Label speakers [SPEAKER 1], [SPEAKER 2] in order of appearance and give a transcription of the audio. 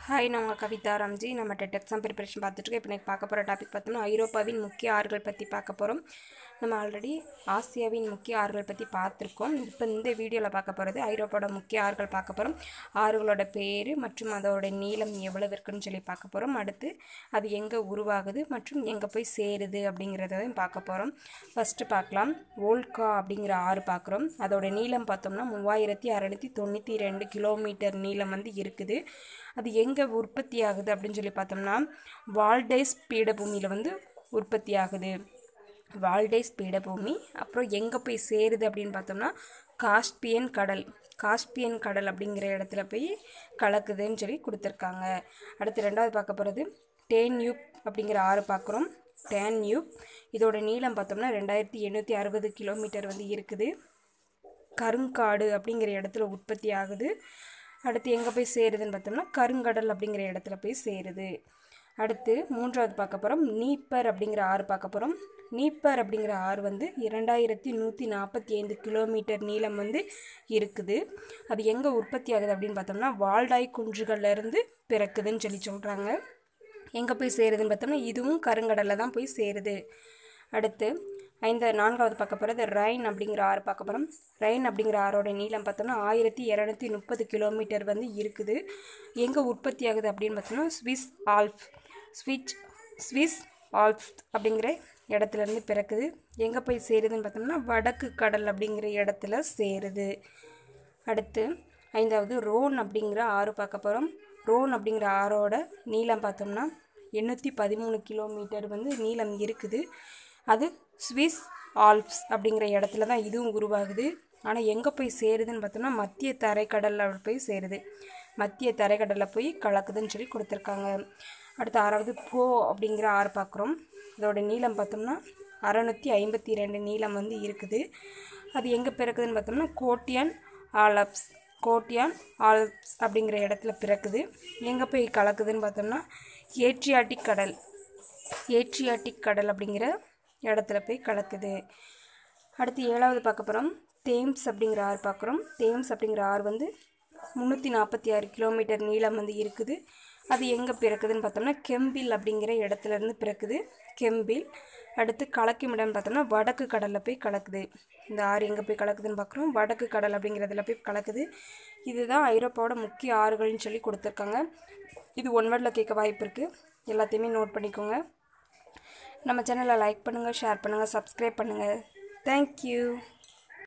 [SPEAKER 1] hi நான் உங்கள் கவிதா ராம்ஜி நம்ம டெட் எக்ஸாம் ப்ரிப்பரேஷன் பார்த்துட்டு இப்போ எனக்கு பார்க்க போகிற டாபிக் பார்த்தோம்னா ஐரோப்பாவின் முக்கிய ஆறுகள் பற்றி பார்க்க போகிறோம் நம்ம ஆல்ரெடி ஆசியாவின் முக்கிய ஆறுகள் பற்றி பார்த்துருக்கோம் இப்போ இந்த வீடியோவில் பார்க்க போகிறது ஐரோப்பாவோட முக்கிய ஆறுகள் பார்க்க போகிறோம் ஆறுகளோட பேர் மற்றும் அதோட நீளம் எவ்வளவு இருக்குன்னு சொல்லி பார்க்க போகிறோம் அடுத்து அது எங்கே உருவாகுது மற்றும் எங்கே போய் சேருது அப்படிங்கிறதையும் பார்க்க போகிறோம் ஃபஸ்ட்டு பார்க்கலாம் ஓல்கா அப்படிங்கிற ஆறு பார்க்குறோம் அதோட நீளம் பார்த்தோம்னா மூவாயிரத்தி அறநூற்றி தொண்ணூற்றி ரெண்டு கிலோமீட்டர் நீளம் வந்து இருக்குது அது எங்கே உற்பத்தி ஆகுது அப்படின்னு சொல்லி பார்த்தோம்னா வால்டைஸ் பீடபூமியில் வந்து உற்பத்தி ஆகுது வால்டைஸ் பீடபூமி அப்புறம் எங்கே போய் சேருது அப்படின்னு பார்த்தோம்னா காஸ்பியன் கடல் காஸ்பியன் கடல் அப்படிங்கிற இடத்துல போய் கலக்குதுன்னு சொல்லி கொடுத்துருக்காங்க அடுத்து ரெண்டாவது பார்க்க போகிறது டேன்யூப் அப்படிங்கிற ஆறு பார்க்குறோம் டேன்யூப் இதோட நீளம் பார்த்தோம்னா ரெண்டாயிரத்தி எண்ணூற்றி அறுபது கிலோமீட்டர் வந்து இருக்குது கருங்காடு அப்படிங்கிற இடத்துல உற்பத்தி ஆகுது அடுத்து எங்கே போய் சேருதுன்னு பார்த்தோம்னா கருங்கடல் அப்படிங்கிற இடத்துல போய் சேருது அடுத்து மூன்றாவது பார்க்க போகிறோம் நீப்பர் அப்படிங்கிற ஆறு பார்க்க போகிறோம் நீப்பர் அப்படிங்கிற ஆறு வந்து இரண்டாயிரத்தி நூற்றி நாற்பத்தி ஐந்து கிலோமீட்டர் நீளம் வந்து இருக்குது அது எங்கே உற்பத்தி ஆகுது அப்படின்னு பார்த்தோம்னா வால்டாய் குன்றுகள்லேருந்து பிறக்குதுன்னு சொல்லி சொல்கிறாங்க எங்கே போய் சேருதுன்னு பார்த்தோம்னா இதுவும் கருங்கடலில் தான் போய் சேருது அடுத்து ஐந்து நான்காவது பார்க்க போகிறது ரைன் அப்படிங்கிற ஆறு பார்க்க போகிறோம் ரைன் அப்படிங்கிற ஆறோட நீளம் பார்த்தோம்னா ஆயிரத்தி இரநூத்தி முப்பது கிலோமீட்டர் வந்து இருக்குது எங்கே உற்பத்தி ஆகுது அப்படின்னு பார்த்தோம்னா ஸ்விஸ் ஆல்ஃப் ஸ்விட்ச் ஸ்விஸ் ஆல்ப்ஸ் அப்படிங்கிற இடத்துலேருந்து பிறக்குது எங்கே போய் சேருதுன்னு பார்த்தோம்னா வடக்கு கடல் அப்படிங்கிற இடத்துல சேருது அடுத்து ஐந்தாவது ரோன் அப்படிங்கிற ஆறு பார்க்க போகிறோம் ரோன் அப்படிங்கிற ஆறோட நீளம் பார்த்தோம்னா எண்ணூற்றி பதிமூணு கிலோமீட்டர் வந்து நீளம் இருக்குது அது ஸ்விஸ் ஆல்ப்ஸ் அப்படிங்கிற இடத்துல தான் இதுவும் உருவாகுது ஆனால் எங்கே போய் சேருதுன்னு பார்த்தோம்னா மத்திய தரைக்கடலில் போய் சேருது மத்திய தரைக்கடலில் போய் கலக்குதுன்னு சொல்லி கொடுத்துருக்காங்க அடுத்து ஆறாவது போ அப்படிங்கிற ஆறு பார்க்குறோம் இதோட நீளம் பார்த்தோம்னா அறநூற்றி ஐம்பத்தி ரெண்டு நீளம் வந்து இருக்குது அது எங்கே பிறக்குதுன்னு பார்த்தோம்னா கோட்டியன் ஆலப்ஸ் கோட்டியான் ஆல்ப்ஸ் அப்படிங்கிற இடத்துல பிறக்குது எங்கே போய் கலக்குதுன்னு பார்த்தோம்னா ஏட்ரியாட்டிக் கடல் ஏட்ரியாட்டிக் கடல் அப்படிங்கிற இடத்துல போய் கலக்குது அடுத்து ஏழாவது பார்க்க போகிறோம் தேம்ஸ் அப்படிங்கிற ஆறு பார்க்குறோம் தேம்ஸ் அப்படிங்கிற ஆறு வந்து முந்நூற்றி நாற்பத்தி ஆறு கிலோமீட்டர் நீளம் வந்து இருக்குது அது எங்கே பிறக்குதுன்னு பார்த்தோம்னா கெம்பில் அப்படிங்கிற இடத்துல இருந்து பிறக்குது கெம்பில் அடுத்து கலக்கும் இடம்னு பார்த்தோம்னா வடக்கு கடலில் போய் கலக்குது இந்த ஆறு எங்கே போய் கலக்குதுன்னு பார்க்குறோம் வடக்கு கடல் அப்படிங்கிறதுல போய் கலக்குது இதுதான் ஐரோப்பாவோட முக்கிய ஆறுகள்னு சொல்லி கொடுத்துருக்காங்க இது ஒன் வேர்டில் கேட்க வாய்ப்பு இருக்குது எல்லாத்தையுமே நோட் பண்ணிக்கோங்க நம்ம சேனலை லைக் பண்ணுங்கள் ஷேர் பண்ணுங்கள் சப்ஸ்கிரைப் பண்ணுங்கள் தேங்க்யூ